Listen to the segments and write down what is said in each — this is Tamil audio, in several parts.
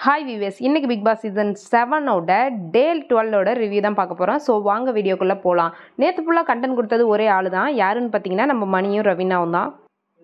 ஹாய் விவேஸ் இன்னைக்கு பிக் பாஸ் சீசன் செவனோட டேல் டுவெல்லோட ரிவ்யூ தான் பார்க்க போகிறோம் ஸோ வாங்க வீடியோக்குள்ளே போகலாம் நேற்று ஃபுல்லாக கண்டென்ட் கொடுத்தது ஒரே ஆள் தான் யாருன்னு பார்த்தீங்கன்னா நம்ம மணியும் ரவீனாவும் தான்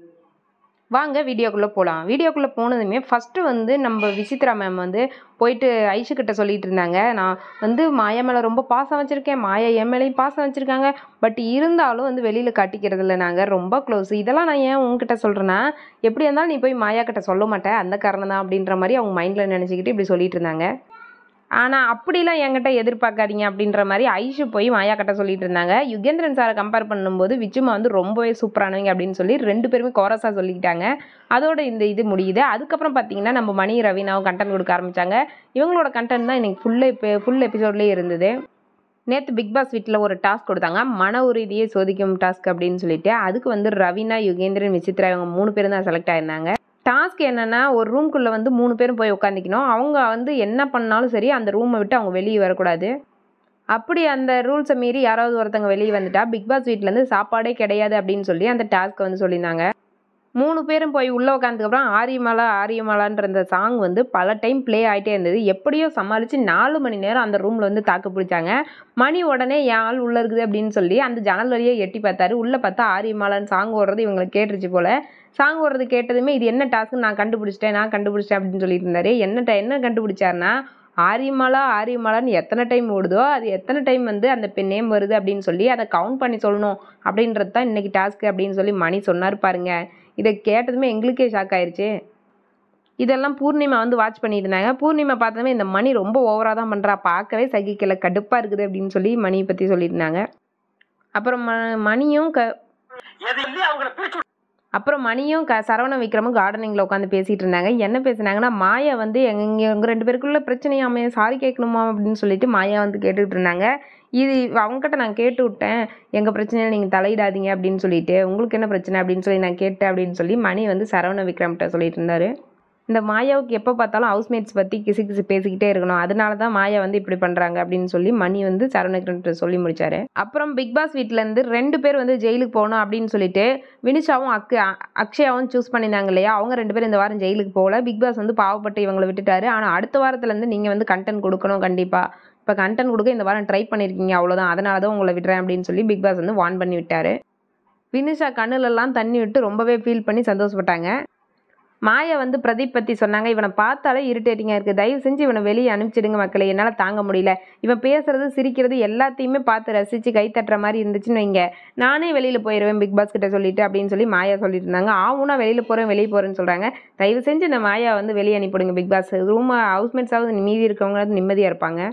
வாங்க வீடியோக்குள்ளே போகலாம் வீடியோக்குள்ளே போனதுமே ஃபஸ்ட்டு வந்து நம்ம விசித்ரா மேம் வந்து போயிட்டு ஐஷு கிட்ட சொல்லிட்டு இருந்தாங்க நான் வந்து மாயா மேலே ரொம்ப பாசம் வச்சுருக்கேன் மாயா என் மேலேயும் பாசம் வச்சுருக்காங்க பட் இருந்தாலும் வந்து வெளியில் காட்டிக்கிறது இல்லை நாங்கள் ரொம்ப க்ளோஸ் இதெல்லாம் நான் ஏன் உங்ககிட்ட சொல்கிறேன்னா எப்படி இருந்தாலும் நீ போய் மாயா கிட்ட சொல்ல மாட்டேன் அந்த காரணம் தான் அப்படின்ற மாதிரி அவங்க மைண்டில் நினச்சிக்கிட்டு இப்படி சொல்லிட்டு இருந்தாங்க ஆனால் அப்படிலாம் என்கிட்ட எதிர்பார்க்காதீங்க அப்படின்ற மாதிரி ஐஷு போய் மாயா கிட்ட சொல்லிட்டு இருந்தாங்க யுகேந்திரன் சாரை கம்பேர் பண்ணும்போது விச்சுமா வந்து ரொம்பவே சூப்பரானவங்க அப்படின்னு சொல்லி ரெண்டு பேருமே கோரஸாக சொல்லிக்கிட்டாங்க அதோட இந்த இது முடியுது அதுக்கப்புறம் பார்த்தீங்கன்னா நம்ம மணி ரவீனாவும் கண்டென்ட் கொடுக்க ஆரம்பித்தாங்க இவங்களோட கண்டென்ட் தான் இன்னைக்கு ஃபுல் இப்போ ஃபுல் எபிசோட்லேயே இருந்தது நேற்று பிக் பாஸ் வீட்டில் ஒரு டாஸ்க் கொடுத்தாங்க மன உறுதியை சோதிக்கும் டாஸ்க் அப்படின்னு சொல்லிட்டு அதுக்கு வந்து ரவீனா யுகேந்திரன் விசித்ரா இவங்க மூணு பேரும் தான் செலக்ட் ஆயிருந்தாங்க டாஸ்க் என்னென்னா ஒரு ரூம்குள்ளே வந்து மூணு பேரும் போய் உட்காந்துக்கணும் அவங்க வந்து என்ன பண்ணாலும் சரி அந்த ரூமை விட்டு அவங்க வெளியே வரக்கூடாது அப்படி அந்த ரூல்ஸை மீறி யாராவது ஒருத்தங்க வெளியே வந்துட்டா பிக் பாஸ் வீட்டிலேருந்து சாப்பாடே கிடையாது அப்படின்னு சொல்லி அந்த டாஸ்க்கை வந்து சொல்லியிருந்தாங்க மூணு பேரும் போய் உள்ளே உட்காந்ததுக்கப்புறம் ஆரியமாலா ஆரியமாலான்ற அந்த சாங் வந்து பல டைம் ப்ளே ஆகிட்டே இருந்தது எப்படியோ சமாளித்து நாலு மணி நேரம் அந்த ரூமில் வந்து தாக்கு பிடிச்சாங்க மணி உடனே என் ஆள் உள்ளே இருக்குது அப்படின்னு சொல்லி அந்த ஜன்னல் வழியே எட்டி பார்த்தாரு உள்ளே பார்த்தா ஆரியமாலான்னு சாங் ஓடுறது இவங்களுக்கு கேட்டுருச்சு போல் சாங் ஓடுறது கேட்டதுமே இது என்ன டாஸ்க்கு நான் கண்டுபிடிச்சிட்டேன் நான் கண்டுபிடிச்சிட்டேன் அப்படின்னு சொல்லிட்டு இருந்தாரு என்ன ட- என்ன கண்டுபிடிச்சாருன்னா ஆரியமாலா ஆரியமாலான்னு எத்தனை டைம் ஓடுதோ அது எத்தனை டைம் வந்து அந்த நேம் வருது அப்படின்னு சொல்லி அதை கவுண்ட் பண்ணி சொல்லணும் அப்படின்றது தான் இன்னைக்கு டாஸ்க்கு அப்படின்னு சொல்லி மணி சொன்னார் பாருங்க இதை கேட்டதுமே எங்களுக்கே ஷாக் ஆயிருச்சு இதெல்லாம் பூர்ணிமா வந்து வாட்ச் பண்ணிட்டு இருந்தாங்க பூர்ணிமா பார்த்ததுமே இந்த மணி ரொம்ப ஓவராக தான் பண்ணுறா பார்க்கவே சகிக்கல கடுப்பாக இருக்குது அப்படின்னு சொல்லி மணியை பற்றி சொல்லியிருந்தாங்க அப்புறம் ம மணியும் க எதையுமே அவங்கள பிரிச்சு அப்புறம் மணியும் க சரவண விக்ரமும் கார்டனிங்கில் உட்காந்து பேசிகிட்டு இருந்தாங்க என்ன பேசுனாங்கன்னா மாயா வந்து எங்க எங்கள் ரெண்டு பேருக்குள்ள பிரச்சனையாமே சாரி கேட்கணுமா அப்படின்னு சொல்லிட்டு மாயா வந்து கேட்டுக்கிட்டு இருந்தாங்க இது அவங்ககிட்ட நான் கேட்டு விட்டேன் எங்கள் பிரச்சனையில் நீங்கள் தலையிடாதீங்க அப்படின்னு சொல்லிட்டு உங்களுக்கு என்ன பிரச்சனை அப்படின்னு சொல்லி நான் கேட்டேன் அப்படின்னு சொல்லி மணி வந்து சரவண விக்ரம்கிட்ட சொல்லிட்டு இருந்தாரு இந்த மாயாவுக்கு எப்போ பார்த்தாலும் ஹவுஸ்மேட்ஸ் பற்றி கிசு கிசு பேசிக்கிட்டே இருக்கணும் அதனால தான் மாயா வந்து இப்படி பண்ணுறாங்க அப்படின்னு சொல்லி மணி வந்து சரவண விக்ரம்கிட்ட சொல்லி முடிச்சாரு அப்புறம் பிக் பாஸ் வீட்டிலேருந்து ரெண்டு பேர் வந்து ஜெயிலுக்கு போகணும் அப்படின்னு சொல்லிட்டு வினிஷாவும் அக்கு அ- அக்ஷயாவும் சூஸ் பண்ணியிருந்தாங்க இல்லையா அவங்க ரெண்டு பேரும் இந்த வாரம் ஜெயிலுக்கு போகல பிக் பாஸ் வந்து பாவப்பட்டு இவங்களை விட்டுட்டாரு ஆனால் அடுத்த வாரத்துலேருந்து நீங்கள் வந்து கண்டென்ட் கொடுக்கணும் கண்டிப்பாக இப்போ கண்டென்ட் கொடுக்க இந்த வாரம் ட்ரை பண்ணியிருக்கீங்க அவ்வளோதான் அதனால தான் உங்களை விடுறேன் அப்படின்னு சொல்லி பிக் பாஸ் வந்து வார்ன் பண்ணி விட்டாரு வினிஷா கண்ணுலலாம் தண்ணி விட்டு ரொம்பவே ஃபீல் பண்ணி சந்தோஷப்பட்டாங்க மாயா வந்து பிரதீப் பற்றி சொன்னாங்க இவனை பார்த்தாலே இரிட்டேட்டிங்காக இருக்குது தயவு செஞ்சு இவனை வெளியே அனுப்பிச்சிடுங்க மக்களே என்னால் தாங்க முடியல இவன் பேசுறது சிரிக்கிறது எல்லாத்தையுமே பார்த்து ரசித்து கை தட்டுற மாதிரி இருந்துச்சுன்னு வைங்க நானே வெளியில் போயிடுவேன் பிக் பாஸ் கிட்ட சொல்லிட்டு அப்படின்னு சொல்லி மாயா சொல்லிட்டு இருந்தாங்க ஆவுனா வெளியில் போகிறேன் வெளியே போகிறேன்னு சொல்கிறாங்க தயவு செஞ்சு இந்த மாயா வந்து வெளியே அனுப்பிடுங்க பிக் பாஸ் ரூம் ஹவுஸ்மேட்ஸாவது மீதி இருக்கவங்க நிம்மதியாக இருப்பாங்க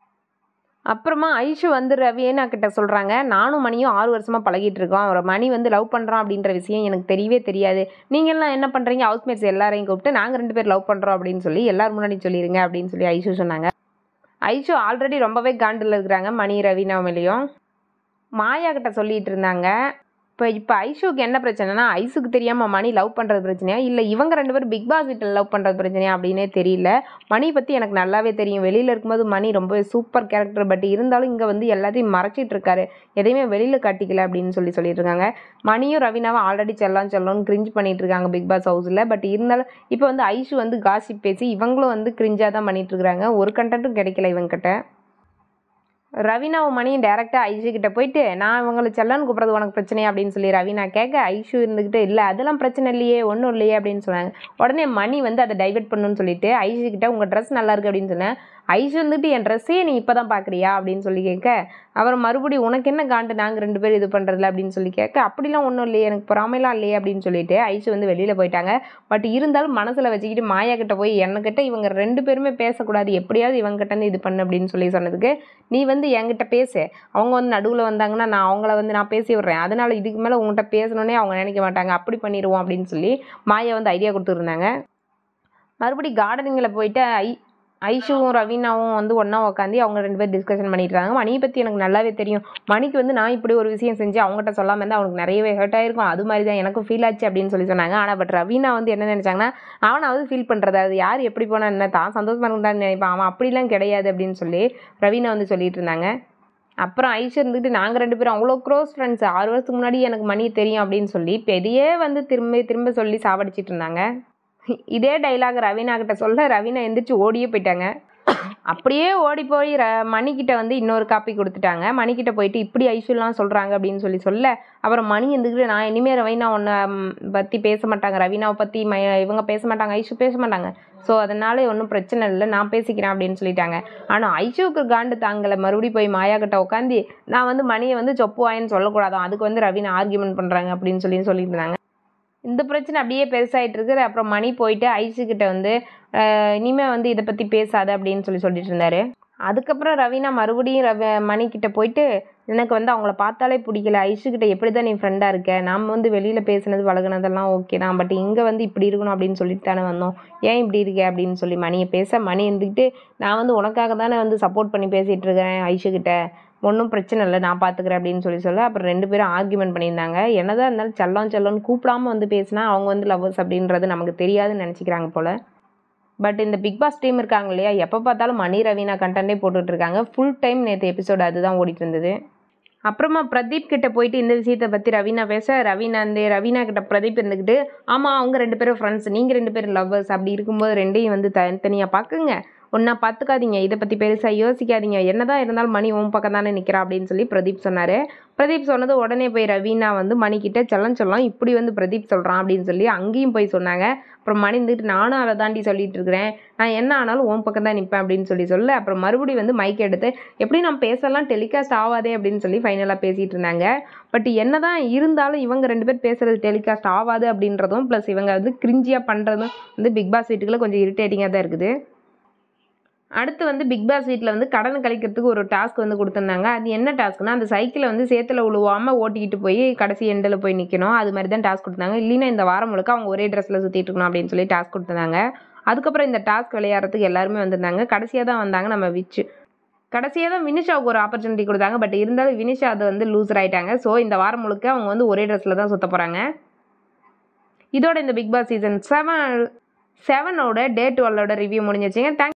அப்புறமா ஐஷு வந்து ரவியனா கிட்ட சொல்கிறாங்க நானும் மணியும் ஆறு வருஷமாக பழகிட்டு இருக்கோம் அவரை மணி வந்து லவ் பண்ணுறான் அப்படின்ற விஷயம் எனக்கு தெரியவே தெரியாது நீங்கள்லாம் என்ன பண்ணுறீங்க ஹவுஸ்மேட்ஸ் எல்லாரையும் கூப்பிட்டு நாங்கள் ரெண்டு பேர் லவ் பண்ணுறோம் அப்படின்னு சொல்லி எல்லாரும் முன்னாடி சொல்லிடுங்க அப்படின்னு சொல்லி ஐஷு சொன்னாங்க ஐஷு ஆல்ரெடி ரொம்பவே காண்டில் இருக்கிறாங்க மணி ரவீனா மேலேயும் மாயா கிட்ட சொல்லிட்டு இருந்தாங்க இப்போ இப்போ ஐஷுக்கு என்ன பிரச்சனைனா ஐஷுக்கு தெரியாமல் மணி லவ் பண்ணுறது பிரச்சனையா இல்லை இவங்க ரெண்டு பேரும் பிக் பாஸ் வீட்டில் லவ் பண்ணுறது பிரச்சனையா அப்படின்னே தெரியல மணி பற்றி எனக்கு நல்லாவே தெரியும் வெளியில் இருக்கும்போது மணி ரொம்பவே சூப்பர் கேரக்டர் பட் இருந்தாலும் இங்கே வந்து எல்லாத்தையும் மறைச்சிட்டு இருக்காரு எதையுமே வெளியில் காட்டிக்கல அப்படின்னு சொல்லி சொல்லிட்டு இருக்காங்க மணியும் ரவீனாவும் ஆல்ரெடி செல்லாம் செல்லோன்னு கிரிஞ்ச் பண்ணிட்டு இருக்காங்க பிக் பாஸ் ஹவுஸில் பட் இருந்தாலும் இப்போ வந்து ஐஷு வந்து காசிப் பேசி இவங்களும் வந்து கிரிஞ்சாக தான் பண்ணிட்டு இருக்காங்க ஒரு கண்டென்ட்டும் கிடைக்கல இவங்ககிட்ட ரவீனாவும் மணியும் டேரெக்டாக ஐஷு கிட்ட போயிட்டு நான் இவங்களை செல்லன்னு கூப்பிட்றது உனக்கு பிரச்சனையா அப்படின்னு சொல்லி ரவீனா கேட்க ஐஷு இருந்துக்கிட்டு இல்லை அதெல்லாம் பிரச்சனை இல்லையே ஒன்றும் இல்லையே அப்படின்னு சொன்னாங்க உடனே மணி வந்து அதை டைவர்ட் பண்ணுன்னு சொல்லிட்டு ஐஷு கிட்ட உங்கள் ட்ரெஸ் நல்லா இருக்கு அப்படின்னு சொன்னேன் ஐஷு வந்துட்டு என் ட்ரெஸ்ஸே நீ இப்போ தான் பார்க்குறியா அப்படின்னு சொல்லி கேட்க அவர் மறுபடியும் உனக்கு என்ன காண்டு நாங்கள் ரெண்டு பேரும் இது பண்ணுறதில்ல அப்படின்னு சொல்லி கேட்க அப்படிலாம் ஒன்றும் இல்லையே எனக்கு பொறாமைலாம் இல்லையே அப்படின்னு சொல்லிட்டு ஐஷு வந்து வெளியில் போயிட்டாங்க பட் இருந்தாலும் மனசில் வச்சுக்கிட்டு மாயா கிட்ட போய் என்கிட்ட இவங்க ரெண்டு பேருமே பேசக்கூடாது எப்படியாவது இவங்ககிட்ட இருந்து இது பண்ணு அப்படின்னு சொல்லி சொன்னதுக்கு நீ வந்து என்கிட்ட பேசு அவங்க வந்து நடுவில் வந்தாங்கன்னா நான் அவங்கள வந்து நான் பேசி விட்றேன் அதனால இதுக்கு மேலே உங்கள்கிட்ட பேசணுன்னே அவங்க நினைக்க மாட்டாங்க அப்படி பண்ணிடுவோம் அப்படின்னு சொல்லி மாயா வந்து ஐடியா கொடுத்துருந்தாங்க மறுபடி கார்டனிங்கில் போயிட்டு ஐ ஐஷுவும் ரவீனாவும் வந்து ஒன்றா உட்காந்து அவங்க ரெண்டு பேரும் டிஸ்கஷன் பண்ணிட்டு இருக்காங்க மணியை பற்றி எனக்கு நல்லாவே தெரியும் மணிக்கு வந்து நான் இப்படி ஒரு விஷயம் செஞ்சு அவங்ககிட்ட சொல்லாமல் இருந்தால் அவனுக்கு நிறையவே ஹர்ட் ஆயிருக்கும் அது மாதிரி தான் எனக்கும் ஃபீல் ஆச்சு அப்படின்னு சொல்லி சொன்னாங்க ஆனால் பட் ரவீனா வந்து என்ன நினச்சாங்கன்னா அவனாவது ஃபீல் பண்ணுறது அது யார் எப்படி போனா என்ன தான் சந்தோஷமா இருந்தான்னு நினைப்பான் அவன் அப்படிலாம் கிடையாது அப்படின்னு சொல்லி ரவீனா வந்து சொல்லிட்டு இருந்தாங்க அப்புறம் ஐஷு இருந்துட்டு நாங்கள் ரெண்டு பேரும் அவ்வளோ க்ளோஸ் ஃப்ரெண்ட்ஸ் ஆறு வருஷத்துக்கு முன்னாடி எனக்கு மணி தெரியும் அப்படின்னு சொல்லி பெரிய வந்து திரும்ப திரும்ப சொல்லி சாவடிச்சிட்டு இருந்தாங்க இதே டைலாக் ரவீனா கிட்ட சொல்ல ரவீனா எந்திரிச்சு ஓடியே போயிட்டாங்க அப்படியே ஓடி போய் ர மணிக்கிட்ட வந்து இன்னொரு காப்பி கொடுத்துட்டாங்க மணிக்கிட்ட போயிட்டு இப்படி ஐஷுலாம் சொல்கிறாங்க அப்படின்னு சொல்லி சொல்ல அப்புறம் மணி இருந்துக்கிட்டு நான் இனிமேல் ரவீனா உன்னை பற்றி பேச மாட்டாங்க ரவீனாவை பற்றி ம இவங்க பேச மாட்டாங்க ஐஷு பேச மாட்டாங்க ஸோ அதனால ஒன்றும் பிரச்சனை இல்லை நான் பேசிக்கிறேன் அப்படின்னு சொல்லிட்டாங்க ஆனால் ஐஷுவுக்கு காண்டு தாங்கலை மறுபடியும் போய் மாயா கிட்ட உட்காந்து நான் வந்து மணியை வந்து சொப்பு வாயின்னு சொல்லக்கூடாதான் அதுக்கு வந்து ரவீனா ஆர்கியூமெண்ட் பண்ணுறாங்க அப்படின்னு சொல்லி சொல்லிட்டு இருந்தாங்க இந்த பிரச்சனை அப்படியே பெருசாகிட்டு இருக்குது அப்புறம் மணி போயிட்டு ஐஷு கிட்ட வந்து அஹ், இனிமே வந்து இதை பற்றி பேசாத அப்படின்னு சொல்லி சொல்லிட்டு இருந்தாரு அதுக்கப்புறம் ரவீனா மறுபடியும் ரவி மணிக்கிட்ட போயிட்டு எனக்கு வந்து அவங்கள பார்த்தாலே பிடிக்கல ஐஷுக்கிட்ட எப்படி தான் நீ ஃப்ரெண்டாக இருக்க நம்ம வந்து வெளியில் பேசுனது பழகுனதெல்லாம் ஓகே தான் பட் இங்கே வந்து இப்படி இருக்கணும் அப்படின்னு சொல்லிட்டு தானே வந்தோம் ஏன் இப்படி இருக்க அப்படின்னு சொல்லி மணியை பேச மணி இருந்துக்கிட்டு நான் வந்து உனக்காக தானே வந்து சப்போர்ட் பண்ணி பேசிகிட்டு இருக்கிறேன் ஐஷுக்கிட்ட ஒன்றும் பிரச்சனை இல்லை நான் பார்த்துக்கிறேன் அப்படின்னு சொல்லி சொல்ல அப்புறம் ரெண்டு பேரும் ஆர்கியூமெண்ட் பண்ணியிருந்தாங்க என்னதான் இருந்தாலும் செல்லம் செல்லம்னு கூப்பிடாம வந்து பேசினா அவங்க வந்து லவ்வர்ஸ் அப்படின்றது நமக்கு தெரியாதுன்னு நினச்சிக்கிறாங்க போல் பட் இந்த பிக் பாஸ் டீம் இருக்காங்க இல்லையா எப்போ பார்த்தாலும் மணி ரவீனா கண்டென்ட்டே போட்டுட்டு இருக்காங்க ஃபுல் டைம் நேற்று எபிசோடு அதுதான் ஓடிட்டு இருந்தது அப்புறமா பிரதீப் கிட்ட போயிட்டு இந்த விஷயத்தை பற்றி ரவீனா பேச ரவீனா அந்த ரவீனா கிட்ட பிரதீப் இருந்துக்கிட்டு ஆமாம் அவங்க ரெண்டு பேரும் ஃப்ரெண்ட்ஸ் நீங்கள் ரெண்டு பேரும் லவ்வர்ஸ் அப்படி இருக்கும்போது ரெண்டையும் வந்து தனித்தனியாக பார்க்குங்க ஒன்றா பார்த்துக்காதீங்க இதை பற்றி பெருசாக யோசிக்காதீங்க என்னதான் இருந்தாலும் மணி உன் பக்கம் தானே நிற்கிறா அப்படின்னு சொல்லி பிரதீப் சொன்னார் பிரதீப் சொன்னது உடனே போய் ரவீனா வந்து மணிக்கிட்ட செல்லம் செல்லம் இப்படி வந்து பிரதீப் சொல்கிறான் அப்படின்னு சொல்லி அங்கேயும் போய் சொன்னாங்க அப்புறம் மணி இருந்துட்டு நானும் அதை தாண்டி சொல்லிட்டு இருக்கிறேன் நான் என்ன ஆனாலும் உன் பக்கம் தான் நிற்பேன் அப்படின்னு சொல்லி சொல்ல அப்புறம் மறுபடியும் வந்து மைக் எடுத்து எப்படி நான் பேசலாம் டெலிகாஸ்ட் ஆகாதே அப்படின்னு சொல்லி ஃபைனலாக பேசிகிட்டு இருந்தாங்க பட் என்னதான் இருந்தாலும் இவங்க ரெண்டு பேர் பேசுகிறது டெலிகாஸ்ட் ஆகாது அப்படின்றதும் ப்ளஸ் இவங்க வந்து கிரிஞ்சியாக பண்ணுறதும் வந்து பிக் பாஸ் வீட்டுக்குள்ள கொஞ்சம் இரிட்டேட்டிங்காக தான் இருக்குது அடுத்து வந்து பிக் பாஸ் வீட்டில் வந்து கடன் கழிக்கிறதுக்கு ஒரு டாஸ்க் வந்து கொடுத்துருந்தாங்க அது என்ன டாஸ்க்னா அந்த சைக்கிளை வந்து சேத்துல உழுவாமல் ஓட்டிக்கிட்டு போய் கடைசி எண்டில் போய் நிற்கணும் அது மாதிரி தான் டாஸ்க் கொடுத்தாங்க இல்லைன்னா இந்த வாரம் முழுக்க அவங்க ஒரே ட்ரெஸ்ஸில் சுற்றிட்டு இருக்கணும் அப்படின்னு சொல்லி டாஸ்க் கொடுத்துருந்தாங்க அதுக்கப்புறம் இந்த டாஸ்க் விளையாடுறதுக்கு எல்லாருமே வந்திருந்தாங்க கடைசியாக தான் வந்தாங்க நம்ம விச்சு கடைசியாக தான் வினிஷாவுக்கு ஒரு ஆப்பர்ச்சுனிட்டி கொடுத்தாங்க பட் இருந்தாலும் வினிஷா அது வந்து லூசர் ஆயிட்டாங்க ஸோ இந்த வாரம் முழுக்க அவங்க வந்து ஒரே ட்ரெஸ்ஸில் தான் சுற்ற போகிறாங்க இதோட இந்த பிக் பாஸ் சீசன் செவன் செவனோட டே டுவெல்லோட ரிவ்யூ முடிஞ்சிருச்சுங்க தேங்க்